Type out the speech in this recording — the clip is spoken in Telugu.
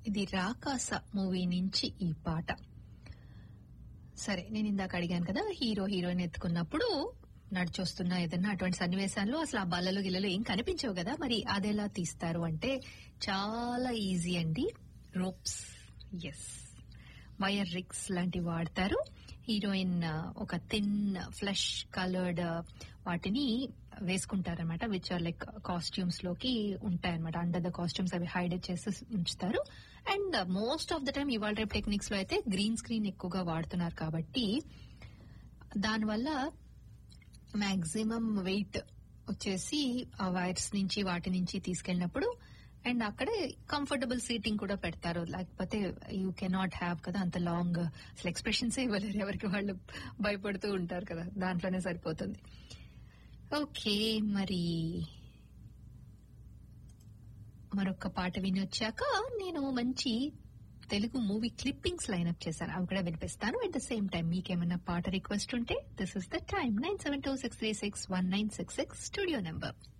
ఇది రాకాస మూవీ నుంచి ఈ పాట సరే నేను ఇందాక అడిగాను కదా హీరో హీరోయిన్ ఎత్తుకున్నప్పుడు నడిచొస్తున్న ఏదన్నా అటువంటి సన్నివేశాల్లో అసలు ఆ బల్లలు గిల్లలు ఏం కనిపించవు కదా మరి అదెలా తీస్తారు అంటే చాలా ఈజీ అండి రోప్స్ ఎస్ వైర్ రిక్స్ లాంటివి వాడతారు హీరోయిన్ ఆ, ఒక థిన్ ఫ్లష్ కలర్డ్ వాటిని వేసుకుంటారనమాట విచ్ ఆర్ లైక్ కాస్ట్యూమ్స్ లోకి ఉంటాయన్నమాట అండర్ ద కాస్ట్యూమ్స్ అవి హైడ్ చేసి ఉంచుతారు and most of the time ఇవాళ రేపు టెక్నిక్స్ లో అయితే గ్రీన్ స్క్రీన్ ఎక్కువగా వాడుతున్నారు కాబట్టి దానివల్ల మాక్సిమం వెయిట్ వచ్చేసి ఆ వైర్స్ నుంచి వాటి నుంచి తీసుకెళ్ళినప్పుడు అండ్ అక్కడే కంఫర్టబుల్ సీటింగ్ కూడా పెడతారు లేకపోతే యూ కెనాట్ హ్యావ్ కదా అంత లాంగ్ అసలు ఎక్స్ప్రెషన్స్ ఇవ్వలేరు ఎవరికి వాళ్ళు భయపడుతూ ఉంటారు కదా దాంట్లోనే సరిపోతుంది ఓకే మరి మరొక పాట విని వచ్చాక నేను మంచి తెలుగు మూవీ క్లిప్పింగ్స్ లైన్అప్ చేశాను అవి కూడా వినిపిస్తాను అట్ ద సేమ్ టైం మీకేమైనా పాట రిక్వెస్ట్ ఉంటే this is the time nine seven two six three six one nine six six studio number